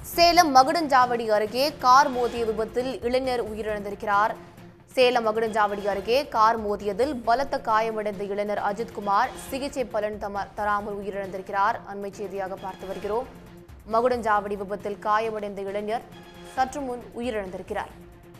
சேலம் மகுடஞ்சாவடி அருகே கார் மோதிய விபத்தில் இளைஞர் உயிரிழந்திருக்கிறார் சேலம் மகுடஞ்சாவடி அருகே கார் மோதியதில் பலத்த காயமடைந்த இளைஞர் அஜித்குமார் சிகிச்சை பலன் தம தராமல் உயிரிழந்திருக்கிறார் அண்மை செய்தியாக பார்த்து வருகிறோம் மகுடஞ்சாவடி விபத்தில் காயமடைந்த இளைஞர் சற்று முன் உயிரிழந்திருக்கிறார்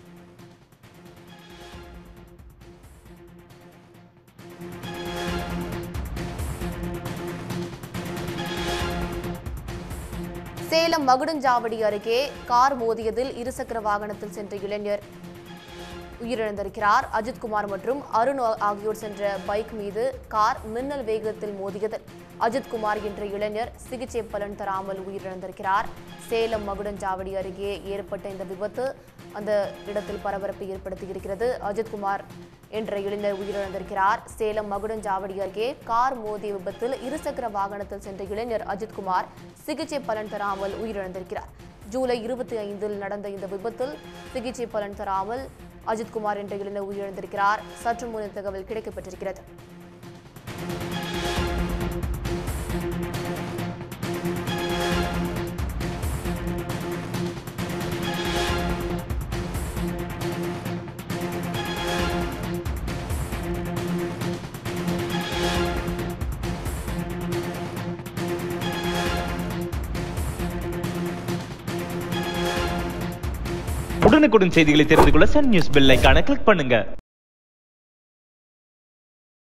சேலம் மகுடஞ்சாவடி அருகே கார் மோதியதில் இருசக்கர வாகனத்தில் சென்ற இளைஞர் உயிரிழந்திருக்கிறார் அஜித்குமார் மற்றும் அருண் ஆகியோர் சென்ற பைக் மீது கார் மின்னல் வேகத்தில் மோதியதில் அஜித்குமார் என்ற இளைஞர் சிகிச்சை பலன் தராமல் உயிரிழந்திருக்கிறார் சேலம் மகுடஞ்சாவடி அருகே ஏற்பட்ட இந்த விபத்து அந்த இடத்தில் பரபரப்பை ஏற்படுத்தியிருக்கிறது அஜித்குமார் என்ற இளைஞர் உயிரிழந்திருக்கிறார் சேலம் மகுடஞ்சாவடி அருகே கார் மோதிய விபத்தில் இருசக்கர வாகனத்தில் சென்ற இளைஞர் அஜித்குமார் சிகிச்சை பலன் தராமல் உயிரிழந்திருக்கிறார் ஜூலை இருபத்தி ஐந்தில் நடந்த இந்த விபத்தில் சிகிச்சை பலன் தராமல் அஜித்குமார் என்ற இளைஞர் உயிரிழந்திருக்கிறார் சற்று முன் தகவல் கிடைக்கப்பட்டிருக்கிறது உடனுக்குடன் செய்திகளை தெரிந்து கொள்ள சன் நியூஸ் பெல் ஐகானை கிளிக் பண்ணுங்க